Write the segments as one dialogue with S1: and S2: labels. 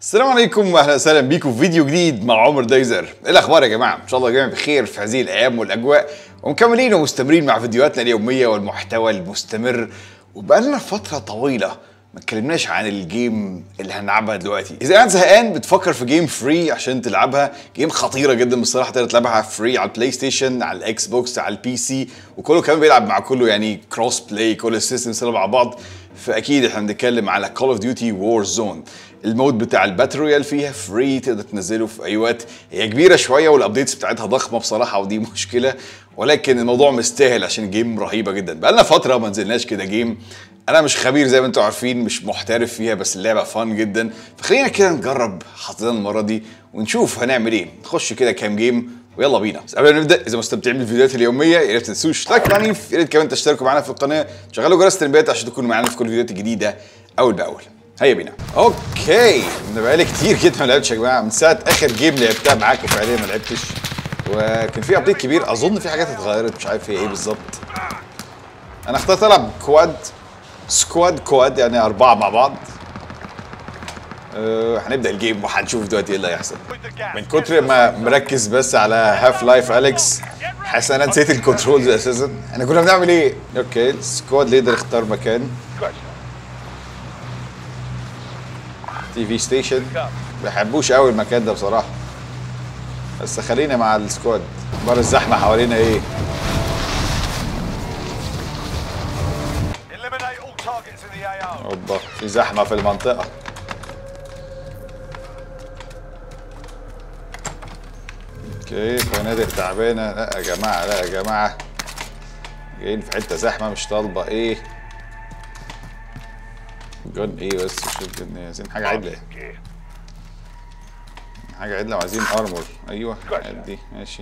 S1: السلام عليكم واهلا وسهلا بيكم في فيديو جديد مع عمر دايزر ايه الاخبار يا جماعه ان شاء الله جميعا بخير في هذه الايام والاجواء ومكملين ومستمرين مع فيديوهاتنا اليوميه والمحتوى المستمر وبقالنا فتره طويله ما اتكلمناش عن الجيم اللي هنلعبها دلوقتي اذا قاعد زهقان بتفكر في جيم فري عشان تلعبها جيم خطيره جدا بصراحه تقدر تلعبها فري على البلاي ستيشن على الاكس بوكس على البي سي وكله كمان بيلعب مع كله يعني كروس بلاي كل السيستمز مع بعض فاكيد احنا بنتكلم على كول اوف ديوتي وور زون المود بتاع الباتل رويال فيها فري تقدر تنزله في اي وقت هي كبيره شويه والابديتس بتاعتها ضخمه بصراحه ودي مشكله ولكن الموضوع مستاهل عشان الجيم رهيبه جدا بقالنا فتره ما نزلناش كده جيم انا مش خبير زي ما انتم عارفين مش محترف فيها بس اللعبه فان جدا فخلينا كده نجرب حظنا المره دي ونشوف هنعمل ايه نخش كده كام جيم ويلا بينا بس قبل ما نبدا اذا مستمتعين بالفيديوهات اليوميه يا ريت ما تنسوش لايك عنيف يا ريت كمان تشتركوا معانا في القناه تشغلوا جرس التنبيهات عشان تكونوا معانا في كل الفيديوهات الجديده اول باول هيا بينا اوكي انا بقالي كتير جدا ما لعبتش يا جماعه من ساعه اخر جيم لعبتها معاكم فعليا ما لعبتش وكان في ابديت كبير اظن في حاجات اتغيرت مش عارف هي ايه بالظبط انا اخترت العب كواد سكواد كواد يعني اربعه مع بعض أه هنبدا الجيم وهنشوف دلوقتي ايه اللي هيحصل من كتر ما مركز بس على هاف لايف اليكس حاسس انا نسيت الكنترولز اساسا احنا كنا بنعمل ايه اوكي السكواد ليدر اختار مكان تي في ستيشن ما بحبوش قوي المكان ده بصراحه بس خلينا مع السكواد اخبار الزحمه حوالينا ايه
S2: Eliminate all targets in the AO.
S1: اوبا في زحمه في المنطقه اوكي فنادق تعبانه لا يا جماعه لا يا جماعه جايين في حته زحمه مش طالبه ايه جون ايه بس شوف جون ايه عايزين حاجه عدله حاجه عدله وعايزين ارمور ايوه دي ماشي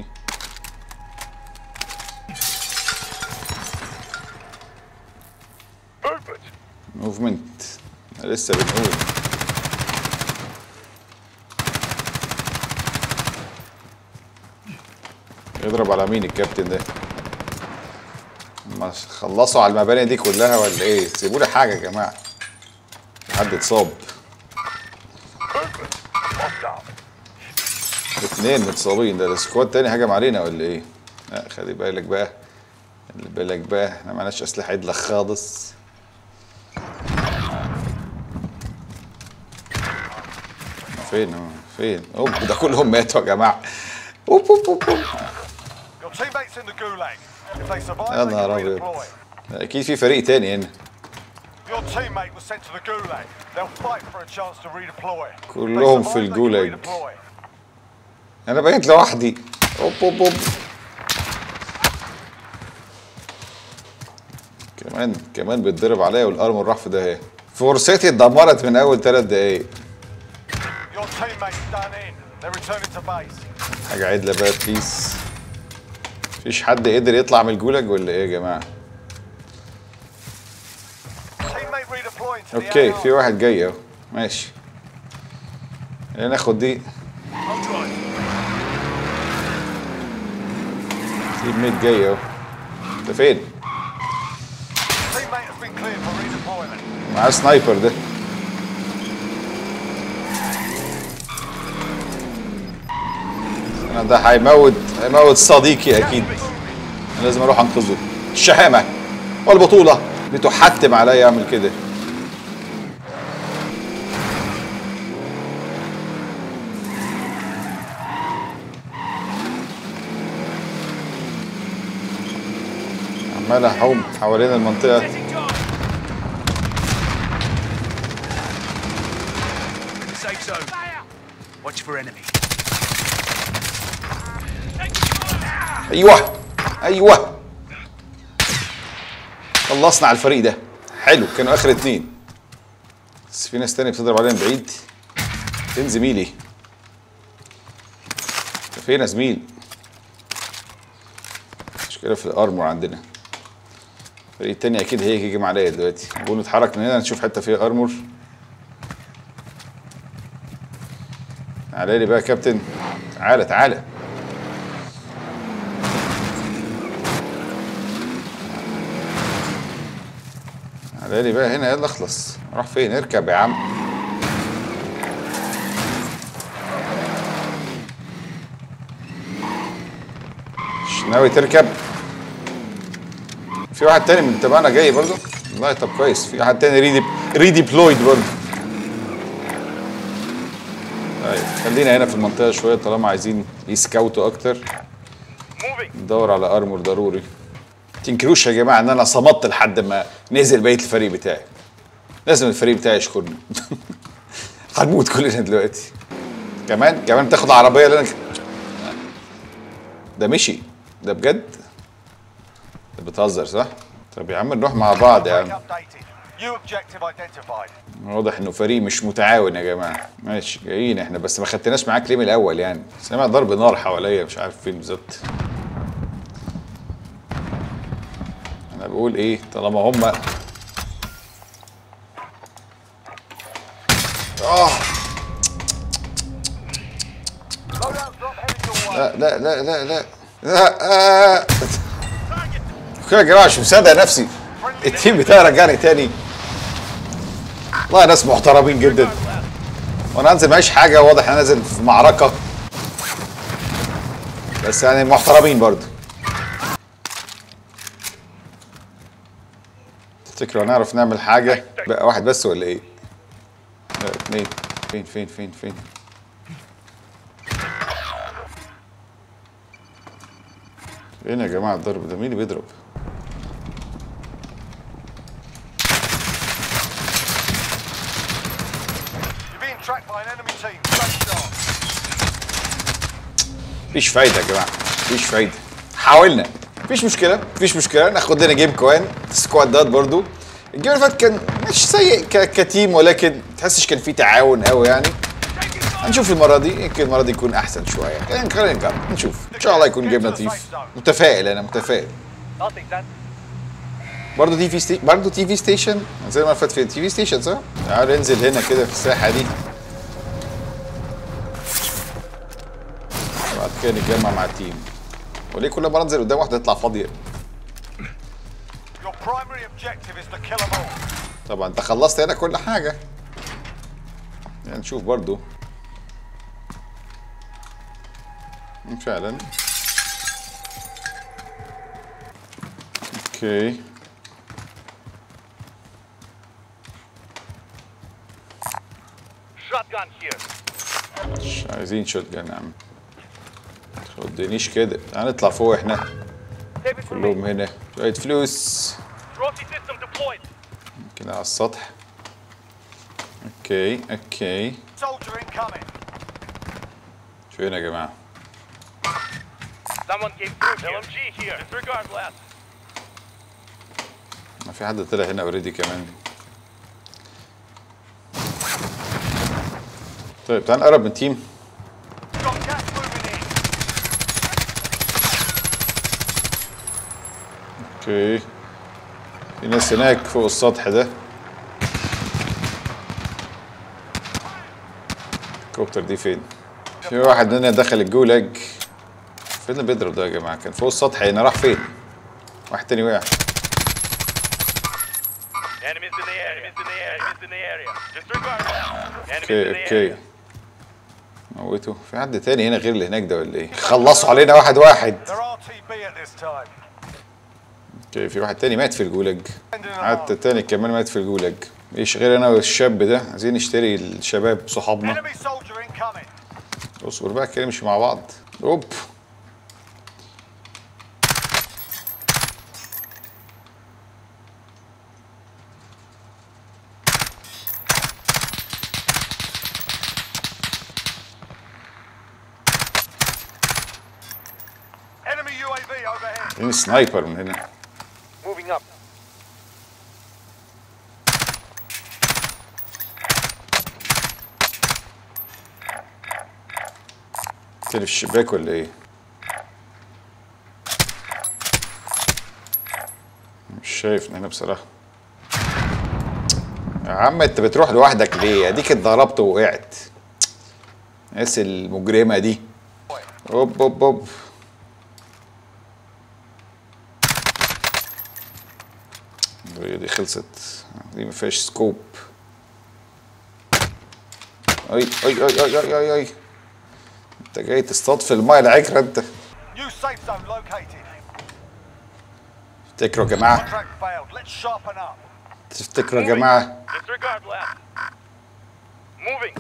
S2: Movement.
S1: موفمنت لسه بنقول يضرب على مين الكابتن ده ما خلصوا على المباني دي كلها ولا ايه سيبوا لي حاجه يا جماعه حد اتصاب
S2: Hostile.
S1: اتنين متصابين ده السكواد تاني هجم علينا ولا ايه لا خلي بالك بقى خلي بالك بقى احنا معناش اسلحه عدله خالص فين هو فين اوب ده كلهم ماتوا يا جماعه اوب اوب اوب اوب
S2: Your teammates in the gulag. If they survive,
S1: يا
S2: they can
S1: نهار ابيض
S2: redeploy.
S1: اكيد في فريق تاني هنا
S2: Your teammate was sent to the gulag. They'll fight for a chance to redeploy. If they
S1: كلهم
S2: survive,
S1: في
S2: they can
S1: الجولاج.
S2: redeploy.
S1: انا بقيت لوحدي اوب اوب اوب كمان كمان بيتضرب عليا والارمور راح في داهيه فرصتي اتدمرت من اول ثلاث دقايق
S2: Your teammate's done in. They're returning to base.
S1: حاجه عدله بقى بليز مفيش حد قدر يطلع من الجولاج ولا ايه يا جماعه
S2: Teammate redeploying to the
S1: اوكي
S2: AO.
S1: في واحد جاي اهو ماشي خلينا ناخد دي تيم ميت جاي اهو انت فين
S2: Teammate has been cleared for redeployment.
S1: معاه سنايبر ده انا ده هيموت هيموت صديقي اكيد انا لازم اروح انقذه الشهامه والبطوله بتحتم عليا اعمل كده عمال احوم حوالين المنطقه
S3: Safe zone. Watch for enemy.
S1: ايوه ايوه خلصنا على الفريق ده حلو كانوا اخر اتنين بس في ناس تانية بتضرب علينا من بعيد فين زميلي أنت فين يا زميل مشكلة في الارمور عندنا الفريق التاني اكيد هيجي يهجم عليا دلوقتي نقول نتحرك من هنا نشوف حتة فيها ارمور تعالى لي بقى يا كابتن تعالى تعالى تعالى لي بقى هنا يلا اخلص راح فين اركب يا عم ناوي تركب في واحد تاني من تبعنا جاي برضو والله طب كويس في واحد تاني ريدي ريديبلويد برضو طيب خلينا هنا في المنطقة شوية طالما عايزين يسكاوتوا أكتر
S2: Moving.
S1: ندور على ارمور ضروري تنكروش يا جماعة إن أنا صمت لحد ما نزل بقية الفريق بتاعي لازم الفريق بتاعي يشكرني هنموت كلنا دلوقتي كمان كمان تاخد عربية اللي أنا ده مشي ده بجد ده بتهزر صح؟ طب يا عم نروح مع بعض يا
S2: Break
S1: عم
S2: updated. New objective identified.
S1: واضح انه فريق مش متعاون يا جماعه ماشي جايين احنا بس ما خدتناش معاك ليه من الاول يعني سامع ضرب نار حواليا مش عارف فين بالظبط انا بقول ايه طالما هم اه
S2: Loadout drop headed your way.
S1: لا لا لا لا لا لا آه. كده يا جماعه مش مصدق نفسي التيم بتاعي رجعني تاني والله ناس محترمين جدا وانا انزل معيش حاجه واضح انا نازل في معركه بس يعني محترمين برضو تفتكروا هنعرف نعمل حاجه بقى واحد بس ولا ايه؟ لا اتنين فين فين فين فين فين يا جماعه الضرب ده مين اللي بيضرب؟
S2: You're being tracked by an enemy team. Great start.
S1: مفيش فايده يا جماعه مفيش فايده حاولنا مفيش مشكله مفيش مشكله ناخد لنا جيم كوان سكوادات برضو الجيم اللي فات كان مش سيء ك- كتيم ولكن تحسش كان في تعاون قوي يعني هنشوف المره دي يمكن المره دي يكون احسن شويه يعني خلينا نجرب نشوف ان شاء الله يكون جيم لطيف متفائل انا متفائل برضه تي في ستي... برضه تي في ستيشن زي ما فات في تي في ستيشن صح؟ تعال ننزل هنا كده في الساحه دي بعد كده نتجمع مع التيم وليه كل ما انزل قدام واحده تطلع فاضيه
S2: Your primary objective is to kill them all.
S1: طبعا انت خلصت هنا كل حاجه يعني نشوف برضو فعلا اوكي
S2: Shotgun here.
S1: مش عايزين شوت جان يا عم تخدنيش كده تعال نطلع فوق احنا كلهم هنا شوية فلوس
S2: Trophy system deployed.
S1: كده على السطح اوكي اوكي
S2: Soldier incoming.
S1: شو هنا يا جماعة
S2: Someone came through here. LMG here. Disregard last.
S1: ما في حد طلع هنا اوريدي كمان طيب تعال نقرب من التيم
S2: Got gas moving in.
S1: اوكي في ناس هناك فوق السطح ده الكوبتر دي فين في واحد هنا دخل الجولاج فين اللي بيضرب ده يا جماعه كان فوق السطح هنا راح فين واحد تاني وقع
S2: Enemies in the area. Enemies in the area. Enemies in the area. Disregard last. Enemies
S1: اوكي
S2: in the
S1: اوكي
S2: area.
S1: موته في حد تاني هنا غير اللي هناك ده ولا ايه خلصوا علينا واحد واحد
S2: They're RTB at this time.
S1: اوكي في واحد تاني مات في الجولاج حتى تاني كمان مات في الجولاج ايش غير انا والشاب ده عايزين نشتري الشباب صحابنا
S2: Enemy soldier incoming.
S1: اصبر بقى كده نمشي مع بعض اوب
S2: Enemy UAV overhead.
S1: عايزين سنايبر من هنا
S2: Moving up.
S1: كده في الشباك ولا ايه مش شايف من هنا بصراحة يا عم انت بتروح لوحدك ليه اديك اتضربت ووقعت الناس المجرمة دي اوب اوب اوب دي دي خلصت دي ما فيهاش سكوب اي اي اي اي اي اي, أي. انت جاي تصطاد في المايه العكرة انت
S2: New safe zone located.
S1: تفتكروا يا جماعه
S2: Contract failed. Let's sharpen up.
S1: تفتكروا يا جماعه
S4: Disregard left. Moving.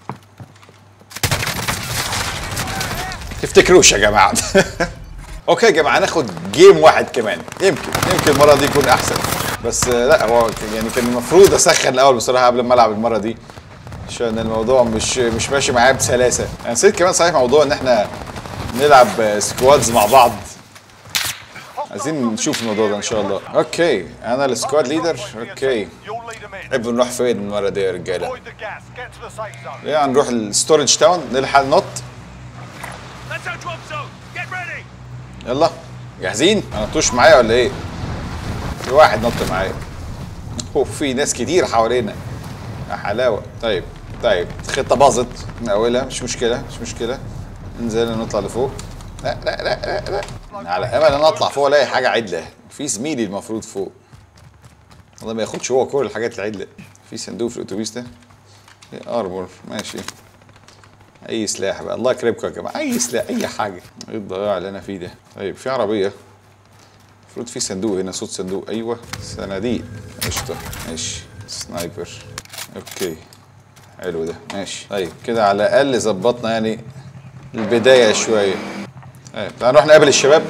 S1: تفتكروش يا جماعه اوكي يا جماعه ناخد جيم واحد كمان يمكن يمكن المره دي يكون احسن بس آه، لا هو ك- يعني كان المفروض اسخن الاول بصراحه قبل ما العب المره دي عشان الموضوع مش مش ماشي معايا بسلاسه انا نسيت كمان صحيح موضوع ان احنا نلعب آه، سكوادز مع بعض عايزين نشوف الموضوع ده ان شاء الله اوكي انا السكواد ليدر اوكي
S2: You'll lead them in.
S1: نحب نروح فين المره دي يا رجاله
S2: Avoid the gas. Get to the safe zone.
S1: يعني نروح الستورج تاون نلحق نط
S3: Let's go drop zone. Get ready.
S1: يلا جاهزين؟ ما نطوش معايا ولا ايه؟ في واحد نط معايا وفي ناس كتير حوالينا يا حلاوة طيب طيب الخطة باظت من أولها مش مشكلة مش مشكلة ننزل نطلع لفوق لا لا لا لا لا على أمل أنا أطلع فوق ألاقي حاجة عدلة في زميلي المفروض فوق والله ما ياخدش هو كل الحاجات العدلة في صندوق في الأتوبيس ده في أرمور ماشي اي سلاح بقى الله يكرمكم يا جماعه اي سلاح اي حاجه ايه الضياع اللي انا فيه ده طيب في عربيه المفروض في صندوق هنا صوت صندوق ايوه صناديق قشطه ماشي سنايبر اوكي حلو ده ماشي طيب كده على الاقل ظبطنا يعني البدايه شويه طيب تعال نروح نقابل الشباب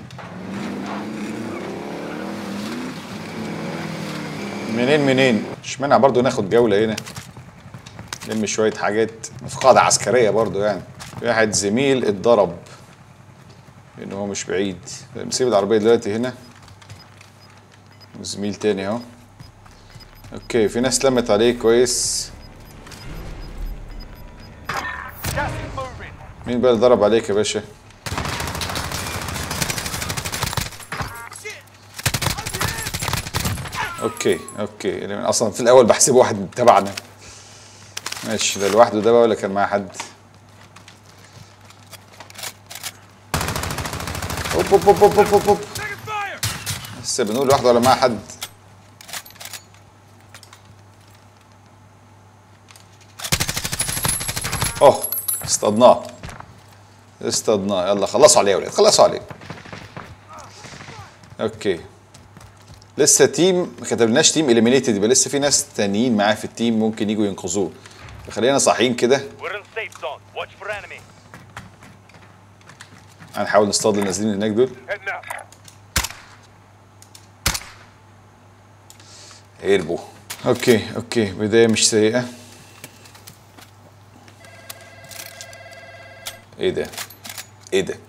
S1: منين منين اشمعنى برضو ناخد جوله هنا نلم شويه حاجات في قاعده عسكريه برضو يعني في واحد زميل اتضرب ان هو مش بعيد نسيب العربيه دلوقتي هنا وزميل تاني اهو اوكي في ناس لمت عليه كويس
S2: Gas is moving.
S1: مين بقى اللي ضرب عليك يا باشا اوكي اوكي يعني من اصلا في الاول بحسبه واحد تبعنا ماشي ده لوحده ده بقى ولا كان معاه حد اوب اوب اوب اوب اوب اوب, أوب.
S3: Taking fire.
S1: لسه بنقول لوحده ولا معاه حد اوه اصطادناه اصطادناه يلا خلصوا عليه يا ولاد خلصوا عليه اوكي لسه تيم ما كتبناش تيم اليمينيتد يبقى لسه في ناس تانيين معاه في التيم ممكن يجوا ينقذوه فخلينا صاحيين كده
S4: We're in safe zone. Watch for enemy.
S1: هنحاول نصطاد اللي نازلين هناك دول
S4: Heading out.
S1: هربوا اوكي اوكي بدايه مش سيئه ايه ده ايه ده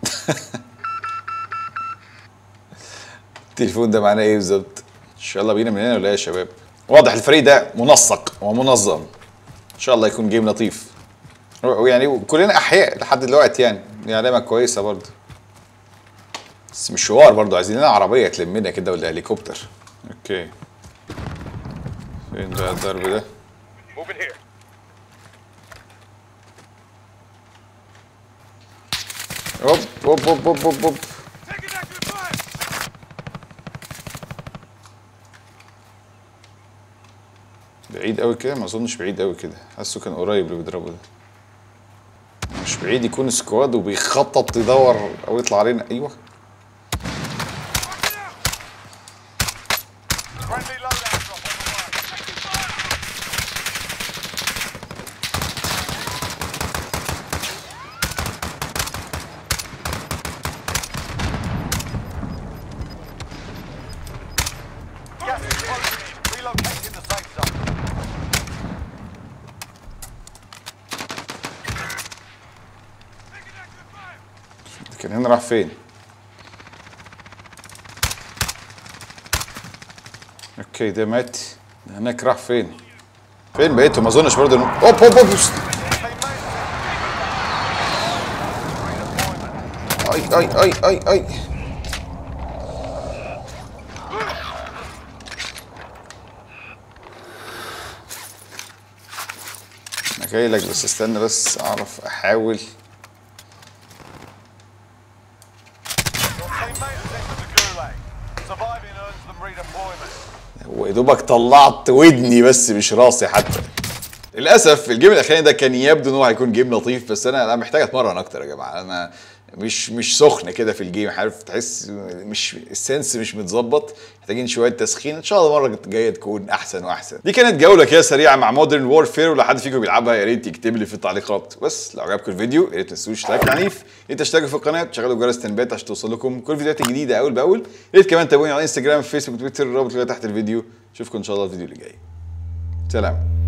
S1: التليفون ده معناه ايه بالظبط ان شاء الله بينا من هنا ولا ايه يا شباب واضح الفريق ده منسق ومنظم ان شاء الله يكون جيم لطيف يعني كلنا احياء لحد دلوقتي يعني دي علامه كويسه برضه بس مش شوار برضه عايزين لنا عربيه تلمنا كده ولا هليكوبتر اوكي فين بقى الضرب ده
S4: Moving here.
S1: هوب هوب هوب هوب هوب هوب
S3: Taking active fire.
S1: بعيد قوي كده ما اظنش بعيد قوي كده حاسه كان قريب اللي بيضربه ده مش بعيد يكون سكواد وبيخطط يدور او يطلع علينا ايوه
S2: Friendly loadout drop on the way. Gas is closing in. Relocating the safe zone.
S3: Taking active fire.
S1: كان هنا راح فين اوكي ده مات ده هناك راح فين فين بقيته ما اظنش برضه إنه- اوب اوب اوب اي اي اي اي اي انا جاي لك بس استنى بس اعرف احاول
S2: Your teammate has entered the gulag. Surviving earns them redeployment.
S1: ويا دوبك طلعت ودني بس مش راسي حتى للاسف الجيم الاخراني ده كان يبدو ان هو هيكون جيم لطيف بس انا انا محتاج اتمرن اكتر يا جماعه انا مش مش سخن كده في الجيم عارف تحس مش السنس مش متظبط محتاجين شويه تسخين ان شاء الله المره الجايه تكون احسن واحسن دي كانت جوله كده سريعه مع مودرن وورفير ولو حد فيكم بيلعبها يا ريت يكتب لي في التعليقات بس لو عجبكم الفيديو يا ريت ما تنسوش لايك عنيف يا ريت تشتركوا في القناه تشغلوا جرس التنبيهات عشان توصل لكم كل الفيديوهات الجديده اول باول يا ريت كمان تابعوني على انستجرام فيسبوك تويتر الرابط اللي تحت الفيديو اشوفكم ان شاء الله الفيديو اللي جاي سلام